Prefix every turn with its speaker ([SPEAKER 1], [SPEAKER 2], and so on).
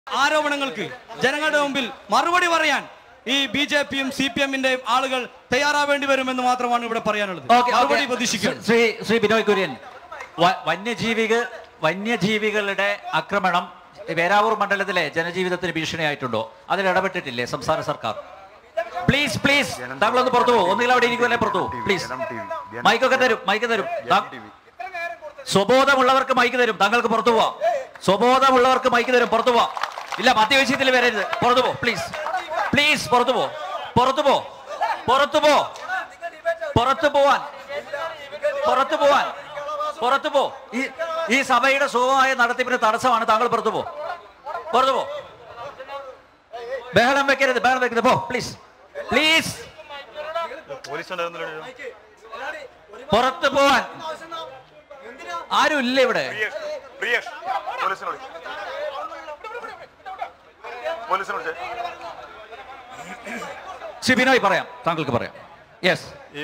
[SPEAKER 1] ആരോപണങ്ങൾക്ക് ജനങ്ങളുടെ മുമ്പിൽ മറുപടി പറയാൻ ഈ ബി ജെ പിയും സി പി എമ്മിന്റെയും ആളുകൾ തയ്യാറാവേണ്ടി വരുമെന്ന് മാത്രമാണ് ഇവിടെ പറയാനുള്ളത്
[SPEAKER 2] ഓക്കേ,
[SPEAKER 1] മറുപടി
[SPEAKER 2] ഓക്കേ.
[SPEAKER 1] പ്രതീക്ഷിക്കുന്നു
[SPEAKER 2] ശ്രീ ശ്രീ ബിനോയ് കുര്യൻ വ- വന്യജീവിക വന്യജീവികളുടെ ആക്രമണം വേരാവൂർ മണ്ഡലത്തിലെ ജനജീവിതത്തിന് ഭീഷണിയായിട്ടുണ്ടോ അതിൽ ഇടപെട്ടിട്ടില്ലേ സംസ്ഥാന സർക്കാർ പ്ലീസ് പ്ലീസ് താങ്കളൊന്ന് പുറത്തു പോകും ഒന്നുകിൽ അവിടെ ഇരിക്കുമല്ലേ പുറത്തു പോകും പ്ലീസ് മൈക്കൊക്കെ തരും മൈക്ക് തരും താ- സ്വബോധമുള്ളവർക്ക് മൈക്ക് തരും താങ്കൾക്ക് പുറത്തു പോവാം സ്വബോധമുള്ളവർക്ക് മൈക്ക് തരും പുറത്തു പോവാം ഇല്ല മധ്യവിഷയത്തിൽ വരരുത് പുറത്തു പോ പ്ലീസ് പ്ലീസ് പുറത്തു പോ പുറത്തു പോ പുറത്തു പോ പുറത്തു പോവാൻ പുറത്തു പോവാൻ പുറത്തു പോ ഈ ഈ സഭയുടെ സുഖമായ നടത്തിപ്പിന് തടസ്സമാണ് താങ്കൾ പുറത്തു പോ പുറത്തു പോ ബഹളം വെക്കരുത് ബഹളം വെക്കരുത് പോ പ്ലീസ് പ്ലീസ് പുറത്തു പോവാൻ ആരും ഇല്ല ഇവിടെ
[SPEAKER 3] പോലീസിനോട് പോലീസിനോട്
[SPEAKER 2] സി ബിനോയ് പറയാം താങ്കൾക്ക് പറയാം യെസ്